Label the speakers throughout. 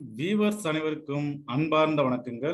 Speaker 1: viewers அனைவருக்கும் அன்பார்ந்த வணக்கங்கள்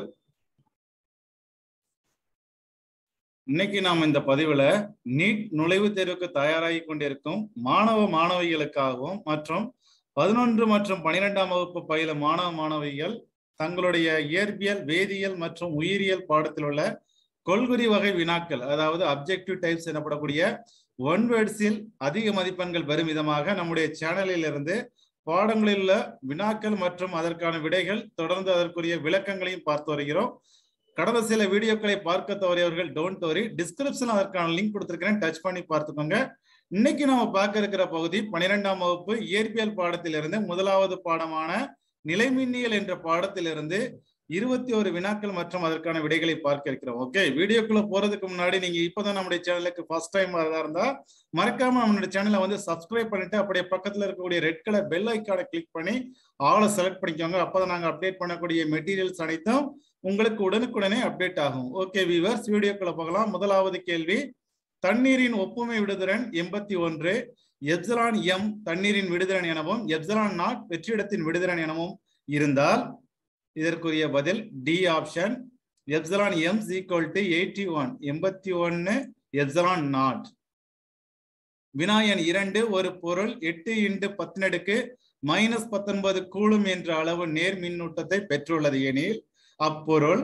Speaker 1: இன்னைக்கு நாம் இந்த பதிவுல நீட் நுழைவுத் தேர்வுக்கு தயாராகி கொண்டிருக்கும் மாணவ மாணவிகளுக்காகவும் மற்றும் பதினொன்று மற்றும் பனிரெண்டாம் வகுப்பு பயில மாணவ மாணவிகள் தங்களுடைய இயற்பியல் வேதியியல் மற்றும் உயிரியல் பாடத்தில் உள்ள கொள்குறி வகை வினாக்கள் அதாவது அப்ஜெக்டிவ் டைப்ஸ் எனப்படக்கூடிய ஒன் வேர்ட்ஸில் அதிக மதிப்பெண்கள் பெறும் விதமாக நம்முடைய சேனலில் இருந்து பாடங்களில் உள்ள வினாக்கள் மற்றும் அதற்கான விடைகள் தொடர்ந்து அதற்குரிய விளக்கங்களையும் பார்த்து வருகிறோம் கடந்த சில வீடியோக்களை பார்க்க தவறியவர்கள் டோன்ட் வரி டிஸ்கிரிப்ஷன் அதற்கான லிங்க் கொடுத்திருக்கிறேன் டச் பண்ணி பார்த்துக்கோங்க இன்னைக்கு நம்ம பார்க்க இருக்கிற பகுதி பனிரெண்டாம் வகுப்பு இயற்பியல் பாடத்திலிருந்து முதலாவது பாடமான நிலைமின்னியல் என்ற பாடத்திலிருந்து இருபத்தி ஒரு வினாக்கள் மற்றும் அதற்கான விடைகளை பார்க்க இருக்கிறோம் ஓகே வீடியோக்குள்ள போறதுக்கு முன்னாடி நீங்க இப்பதான் நம்முடைய சேனலுக்கு ஃபர்ஸ்ட் டைம் வரதா இருந்தா மறக்காம நம்மளுடைய சேனலை வந்து சப்ஸ்கிரைப் பண்ணிட்டு அப்படியே பக்கத்துல இருக்கக்கூடிய ரெட் கலர் பெல் ஐக்கானை கிளிக் பண்ணி ஆளை செலக்ட் பண்ணிக்கோங்க அப்பதான் நாங்க அப்டேட் பண்ணக்கூடிய மெட்டீரியல்ஸ் அனைத்தும் உங்களுக்கு உடனுக்குடனே அப்டேட் ஆகும் ஓகே வீவர்ஸ் வீடியோக்குள்ள போகலாம் முதலாவது கேள்வி தண்ணீரின் ஒப்புமை விடுதிறன் எண்பத்தி ஒன்று எப்சலான் எம் தண்ணீரின் விடுதிறன் எனவும் எப்சலான் நாட் வெற்றிடத்தின் விடுதிறன் எனவும் இருந்தால் இதற்குரிய பதில் D option epsilon M equal to eighty one எண்பத்தி ஒன்னு எப்சலான் நாட் வினாயன் இரண்டு ஒரு பொருள் எட்டு இன்டு பத்தினடுக்கு மைனஸ் பத்தொன்பது கூலும் என்ற அளவு நேர் மின்னூட்டத்தை பெற்றுள்ளது எனில் அப்பொருள்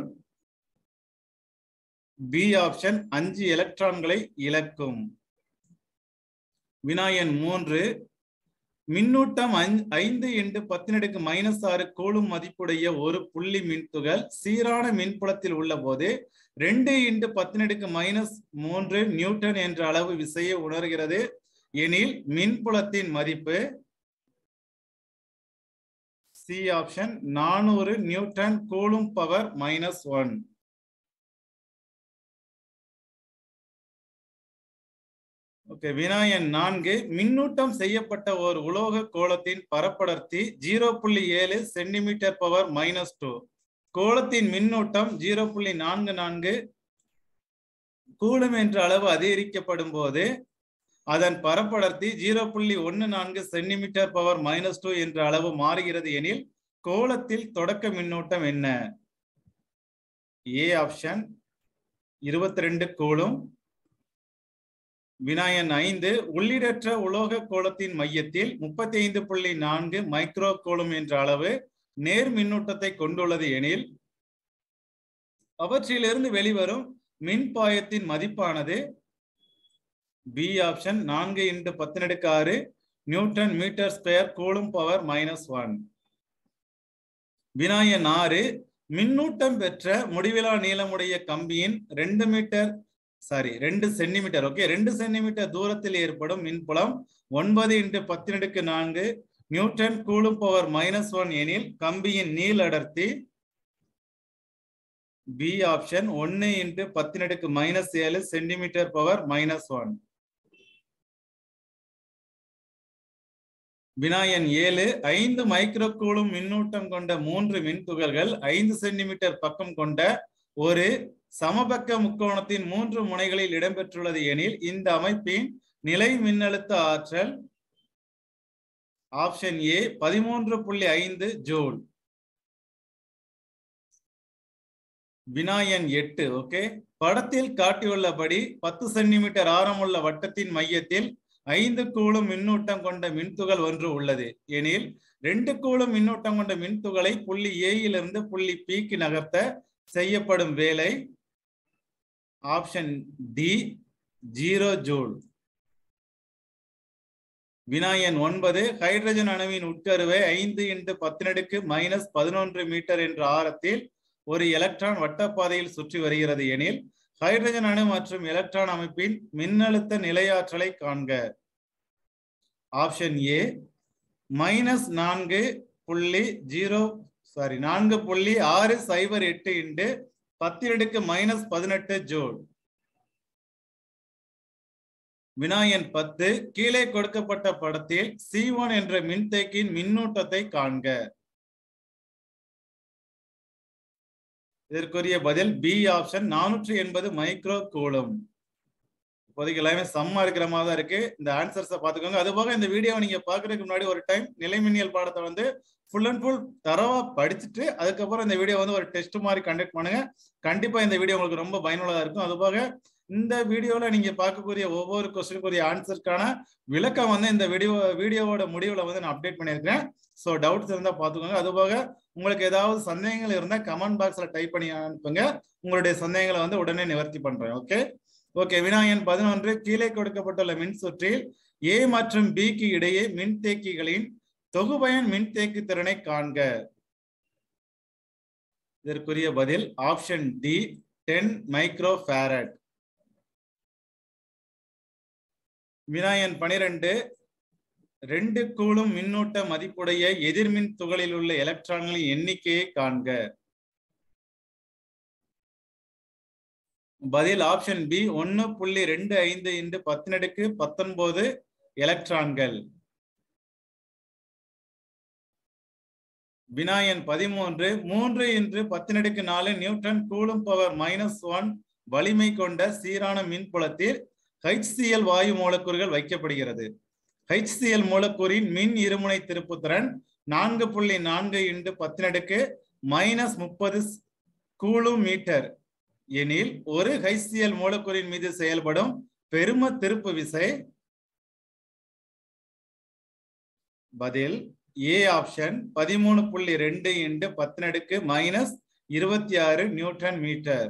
Speaker 1: பி ஆப்ஷன் அஞ்சு எலக்ட்ரான்களை இழக்கும் வினாயன் மூன்று மின்னூட்டம் ஐந்து இன்டு பத்தினடுக்கு மைனஸ் ஆறு கூலும் மதிப்புடைய ஒரு புள்ளி மின்துகள் சீரான மின்புலத்தில் உள்ள போது ரெண்டு இன்டு பத்தினடுக்கு மைனஸ் மூன்று நியூட்டன் என்ற அளவு விசையை உணர்கிறது எனில் மின்புலத்தின் மதிப்பு சி ஆப்ஷன் நானூறு newton coulomb power minus one okay வினாயன் நான்கு மின்னூட்டம் செய்யப்பட்ட ஒரு உலோக கோலத்தின் பரப்படர்த்தி ஜீரோ புள்ளி ஏழு சென்டிமீட்டர் பவர் மைனஸ் டூ கோலத்தின் மின்னூட்டம் ஜீரோ புள்ளி நான்கு நான்கு கூலும் என்ற அளவு அதிகரிக்கப்படும் போது அதன் பரப்படர்த்தி ஜீரோ புள்ளி ஒன்னு நான்கு சென்டிமீட்டர் பவர் மைனஸ் டூ என்ற அளவு மாறுகிறது எனில் கோலத்தில் தொடக்க மின்னூட்டம் என்ன ஏ ஆப்ஷன் இருபத்தி ரெண்டு கூலும் வினாயன் ஐந்து உள்ளிடற்ற உலோக கோலத்தின் மையத்தில் முப்பத்தி ஐந்து புள்ளி நான்கு மைக்ரோ கோலம் என்ற அளவு நேர் மின்னூட்டத்தை கொண்டுள்ளது எனில் அவற்றிலிருந்து வெளிவரும் மின்பாயத்தின் மதிப்பானது பி ஆப்ஷன் நான்கு இன்டு பத்தினடுக்கு ஆறு newton metre square coulomb power minus one வினாயன் ஆறு மின்னூட்டம் பெற்ற முடிவிலா நீளமுடைய கம்பியின் ரெண்டு மீட்டர் சாரி ரெண்டு சென்டிமீட்டர் ஓகே ரெண்டு சென்டிமீட்டர் தூரத்தில் ஏற்படும் மின்புலம் ஒன்பது இன்டு பத்தினடுக்கு நான்கு newton coulomb power minus one எனில் கம்பியின் நீள் அடர்த்தி பி ஆப்ஷன் ஒன்னு இன்டு பத்தினடுக்கு மைனஸ் ஏழு சென்டிமீட்டர் பவர் மைனஸ் ஒன் வினாயன் ஏழு ஐந்து மைக்ரோ கூலும் மின்னூட்டம் கொண்ட மூன்று மின்துகள்கள் ஐந்து சென்டிமீட்டர் பக்கம் கொண்ட ஒரு சமபக்க முக்கோணத்தின் மூன்று முனைகளில் இடம்பெற்றுள்ளது எனில் இந்த அமைப்பின் நிலை மின்னழுத்த ஆற்றல் ஆப்ஷன் ஏ பதிமூன்று புள்ளி ஐந்து ஜூல் வினாயன் எட்டு ஓகே படத்தில் காட்டியுள்ளபடி பத்து சென்டிமீட்டர் ஆரமுள்ள வட்டத்தின் மையத்தில் ஐந்து கூலும் மின்னூட்டம் கொண்ட மின்துகள் ஒன்று உள்ளது எனில் ரெண்டு கூலும் மின்னூட்டம் கொண்ட மின்துகளை புள்ளி ஏயிலிருந்து புள்ளி பிக்கு நகர்த்த செய்யப்படும் வேலை ஆப்ஷன் டி ஜீரோ ஜூல் வினாயன் ஒன்பது ஹைட்ரஜன் அணுவின் உட்கருவை ஐந்து இன்டு பத்தினடுக்கு மைனஸ் பதினொன்று மீட்டர் என்ற ஆரத்தில் ஒரு எலக்ட்ரான் வட்டப்பாதையில் சுற்றி வருகிறது எனில் ஹைட்ரஜன் அணு மற்றும் எலக்ட்ரான் அமைப்பின் மின்னழுத்த நிலையாற்றலை காண்க ஆப்ஷன் ஏ மைனஸ் நான்கு புள்ளி ஜீரோ சாரி நான்கு புள்ளி ஆறு சைபர் எட்டு இன்டு பத்திரடுக்கு மைனஸ் பதினெட்டு ஜூல் வினாயன் பத்து கீழே கொடுக்கப்பட்ட படத்தில் சி ஒன் என்ற மின்தேக்கியின் மின்னூட்டத்தை காண்க இதற்குரிய பதில் பி ஆப்ஷன் நானூற்றி எண்பது மைக்ரோ கூலம் இப்போதைக்கு எல்லாமே சம்மா இருக்கிற மாதிரி தான் இருக்கு இந்த ஆன்சர்ஸை பார்த்துக்கோங்க அது போக இந்த வீடியோவை நீங்க பாக்குறதுக்கு முன்னாடி ஒரு டைம் நிலைமின்னியல் பாடத்தை வந்து ஃபுல் அண்ட் ஃபுல் தரவா படிச்சுட்டு அதுக்கப்புறம் இந்த வீடியோ வந்து ஒரு டெஸ்ட் மாதிரி கண்டக்ட் பண்ணுங்க கண்டிப்பா இந்த வீடியோ உங்களுக்கு ரொம்ப பயனுள்ளதா இருக்கும் அது போக இந்த வீடியோல நீங்க பார்க்கக்கூடிய ஒவ்வொரு கொஸ்டினுக்குரிய ஆன்சருக்கான விளக்கம் வந்து இந்த வீடியோ வீடியோவோட முடிவுல வந்து நான் அப்டேட் பண்ணியிருக்கேன் ஸோ டவுட்ஸ் இருந்தா பார்த்துக்கோங்க அது போக உங்களுக்கு ஏதாவது சந்தேகங்கள் இருந்தா கமெண்ட் பாக்ஸ்ல டைப் பண்ணி அனுப்புங்க உங்களுடைய சந்தேகங்களை வந்து உடனே நிவர்த்தி பண்றேன் ஓகே ஓகே வினாயன் பதினொன்று கீழே கொடுக்கப்பட்டுள்ள மின் சுற்றில் ஏ மற்றும் பிக்கு இடையே மின்தேக்கிகளின் தொகுபயன் மின்தேக்கு திறனை காண்க இதற்குரிய பதில் option D ten micro farad வினாயன் பனிரெண்டு ரெண்டு கூலும் மின்னூட்ட மதிப்புடைய எதிர்மின் துகளில் உள்ள எலக்ட்ரான்களின் எண்ணிக்கையை காண்க பதில் ஆப்ஷன் பி ஒன்னு புள்ளி ரெண்டு ஐந்து இன்று பத்தினடுக்கு பத்தொன்பது எலக்ட்ரான்கள் வினாயன் பதிமூன்று மூன்று இன்று பத்தினடுக்கு நாலு newton coulomb power minus one வலிமை கொண்ட சீரான மின்புலத்தில் ஹெச்சிஎல் வாயு மூலக்கூறுகள் வைக்கப்படுகிறது ஹெச்சிஎல் மூலக்கூறின் மின் இருமுனை திருப்புத்திறன் நான்கு புள்ளி நான்கு இன்று பத்தினடுக்கு மைனஸ் முப்பது கூலும் மீட்டர் எனில் ஒரு ஹைசிஎல் மூலக்கூறின் மீது செயல்படும் பெரும திருப்பு விசை பதில் ஏ ஆப்ஷன் பதிமூணு புள்ளி ரெண்டு இன்டு பத்தினடுக்கு மைனஸ் இருபத்தி ஆறு நியூட்டன் மீட்டர்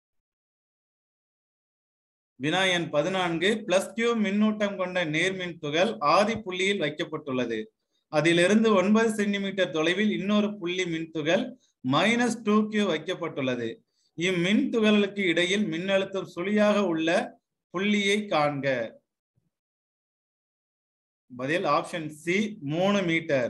Speaker 1: வினாயன் பதினான்கு பிளஸ் கியூ மின்னூட்டம் கொண்ட நேர்மின் துகள் ஆதி புள்ளியில் வைக்கப்பட்டுள்ளது அதிலிருந்து ஒன்பது சென்டிமீட்டர் தொலைவில் இன்னொரு புள்ளி மின்துகள் மைனஸ் டூ கியூ வைக்கப்பட்டுள்ளது இம்மின் துகள்களுக்கு இடையில் மின்னழுத்தம் சுழியாக உள்ள புள்ளியை காண்க பதில் ஆப்ஷன் சி மூணு மீட்டர்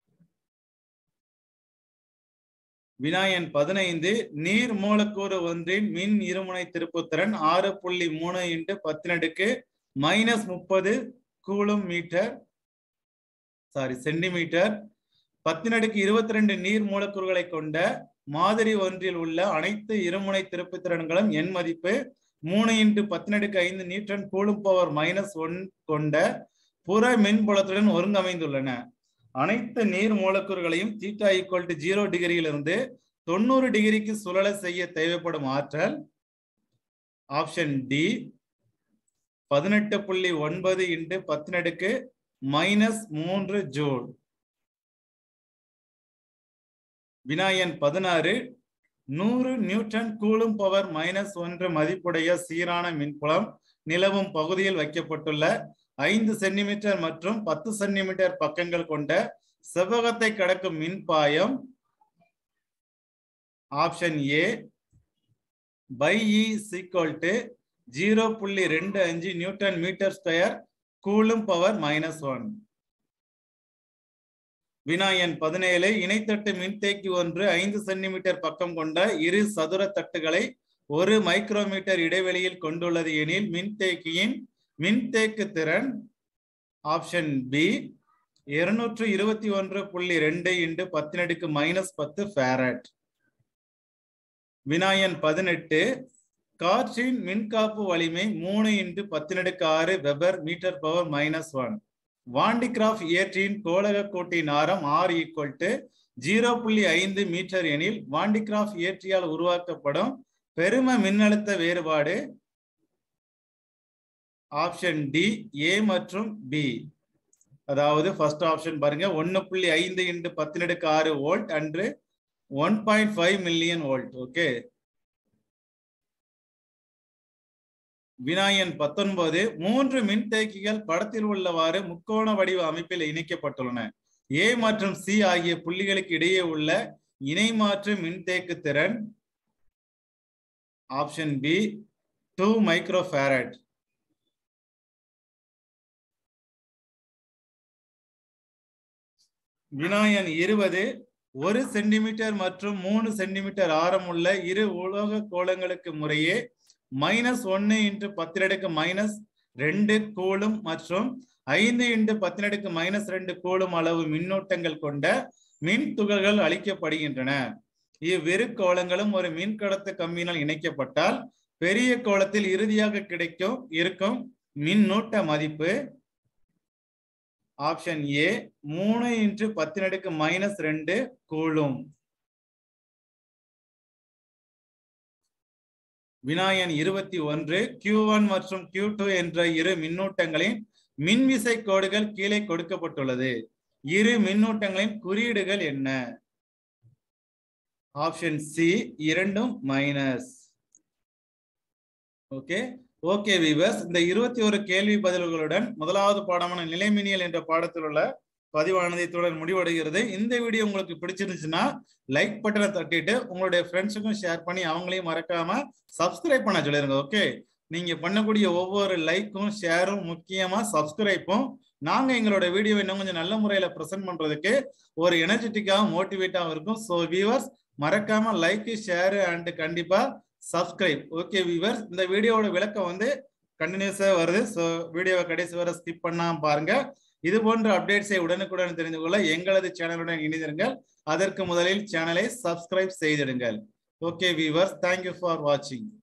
Speaker 1: வினாயன் பதினைந்து நீர் மூலக்கூறு ஒன்றின் மின் இருமுனை திருப்புத்திறன் ஆறு புள்ளி மூணு இன்ட்டு பத்தினடுக்கு மைனஸ் முப்பது கூலும் மீட்டர் சாரி சென்டிமீட்டர் பத்தினடுக்கு இருபத்தி ரெண்டு நீர் மூலக்கூறுகளை கொண்ட மாதிரி ஒன்றில் உள்ள அனைத்து இருமுனை திருப்புத்திறன்களும் எண் மதிப்பு மூணு இன்ட்டு பத்தினடுக்கு ஐந்து newton coulomb power minus one கொண்ட புற மின்புலத்துடன் ஒருங்கமைந்துள்ளன அனைத்து நீர் மூலக்கூறுகளையும் தீட்டா ஈக்குவல் டு ஜீரோ டிகிரியிலிருந்து தொண்ணூறு டிகிரிக்கு சுழல செய்ய தேவைப்படும் ஆற்றல் ஆப்ஷன் டி பதினெட்டு புள்ளி ஒன்பது இன்ட்டு பத்தினடுக்கு மைனஸ் மூன்று ஜூல் வினாயன் பதினாறு நூறு நியூட்டன் கூலும் பவர் மைனஸ் ஒன்று மதிப்புடைய சீரான மின்புலம் நிலவும் பகுதியில் வைக்கப்பட்டுள்ள ஐந்து சென்டிமீட்டர் மற்றும் பத்து சென்டிமீட்டர் பக்கங்கள் கொண்ட செவ்வகத்தை கடக்கும் மின்பாயம் option A phi E equal to zero புள்ளி ரெண்டு அஞ்சு newton metre square coulomb power minus one வினாயன் பதினேழு இணைத்தட்டு மின்தேக்கி ஒன்று ஐந்து சென்டிமீட்டர் பக்கம் கொண்ட இரு சதுர தட்டுகளை ஒரு மைக்ரோமீட்டர் இடைவெளியில் கொண்டுள்ளது எனில் மின்தேக்கியின் மின்தேக்கு திறன் ஆப்ஷன் பி இருநூற்று இருபத்தி ஒன்று புள்ளி ரெண்டு இன்டு பத்தினடுக்கு மைனஸ் பத்து ஃபேரட் வினாயன் பதினெட்டு காற்றின் மின்காப்பு வலிமை மூணு இன்டு பத்தினடுக்கு ஆறு weber metre power minus one Van de Graaff ஏற்றின் கோளக கோட்டின் ஆரம் ஆர் ஈக்குவல் டு ஜீரோ புள்ளி ஐந்து மீட்டர் எனில் வாண்டிகிராஃப் ஏற்றியால் உருவாக்கப்படும் பெரும மின்னழுத்த வேறுபாடு ஆப்ஷன் டி ஏ மற்றும் பி அதாவது ஃபர்ஸ்ட் ஆப்ஷன் பாருங்க ஒன்னு புள்ளி ஐந்து இன்டு பத்தினடுக்கு ஆறு வோல்ட் அன்று one point five million volt okay வினாயன் பத்தொன்பது மூன்று மின்தேக்கிகள் படத்தில் உள்ளவாறு முக்கோண வடிவ அமைப்பில் இணைக்கப்பட்டுள்ளன ஏ மற்றும் சி ஆகிய புள்ளிகளுக்கு இடையே உள்ள இணைமாற்று மின்தேக்கு திறன் option B two micro farad வினாயன் இருபது ஒரு சென்டிமீட்டர் மற்றும் மூணு சென்டிமீட்டர் ஆரம் உள்ள இரு உலோக கோளங்களுக்கு முறையே மைனஸ் ஒன்னு இன்ட்டு பத்தினடுக்கு மைனஸ் ரெண்டு கூலும் மற்றும் ஐந்து இன்ட்டு பத்தினடுக்கு மைனஸ் ரெண்டு கூலும் அளவு மின்னூட்டங்கள் கொண்ட மின் துகள்கள் அளிக்கப்படுகின்றன இவ்விரு கோளங்களும் ஒரு மின்கடத்து கம்பியினால் இணைக்கப்பட்டால் பெரிய கோளத்தில் இறுதியாக கிடைக்கும் இருக்கும் மின்னூட்ட மதிப்பு ஆப்ஷன் ஏ மூணு இன்ட்டு பத்து நடுக்கு மைனஸ் ரெண்டு கூலும் வினாயன் இருபத்தி ஒன்று கியூ ஒன் மற்றும் கியூ டூ என்ற இரு மின்னூட்டங்களின் மின்விசை கோடுகள் கீழே கொடுக்கப்பட்டுள்ளது இரு மின்னூட்டங்களின் குறியீடுகள் என்ன ஆப்ஷன் சி இரண்டும் மைனஸ் ஓகே ஓகே வீவர்ஸ் இந்த இருபத்தி ஒரு கேள்வி பதில்களுடன் முதலாவது பாடமான நிலைமினியல் என்ற பாடத்தில் உள்ள பதிவானது இத்துடன் முடிவடைகிறது இந்த வீடியோ உங்களுக்கு பிடிச்சிருந்துச்சுன்னா லைக் பட்டனை தட்டிட்டு உங்களுடைய ஃப்ரெண்ட்ஸுக்கும் ஷேர் பண்ணி அவங்களையும் மறக்காம சப்ஸ்கிரைப் பண்ண சொல்லிருங்க ஓகே நீங்க பண்ணக்கூடிய ஒவ்வொரு லைக்கும் ஷேரும் முக்கியமா சப்ஸ்கிரைப்பும் நாங்க எங்களோட வீடியோ இன்னும் கொஞ்சம் நல்ல முறையில ப்ரெசென்ட் பண்றதுக்கு ஒரு எனர்ஜெட்டிக்காகவும் மோட்டிவேட்டாகவும் இருக்கும் ஸோ வியூவர்ஸ் மறக்காம லைக் ஷேர் அண்ட் கண்டிப்பா சப்ஸ்கிரைப் ஓகே வியூவர்ஸ் இந்த வீடியோவோட விளக்கம் வந்து கண்டினியூஸா வருது ஸோ வீடியோவை கடைசி வரை ஸ்கிப் பண்ணாம பாருங்க இது போன்ற அப்டேட்ஸை உடனுக்குடன் தெரிந்து கொள்ள எங்களது சேனலுடன் இணைந்திருங்கள் அதற்கு முதலில் சேனலை சப்ஸ்கிரைப் செய்திடுங்கள் ஓகே வியூவர்ஸ் தேங்க்யூ ஃபார் வாட்சிங்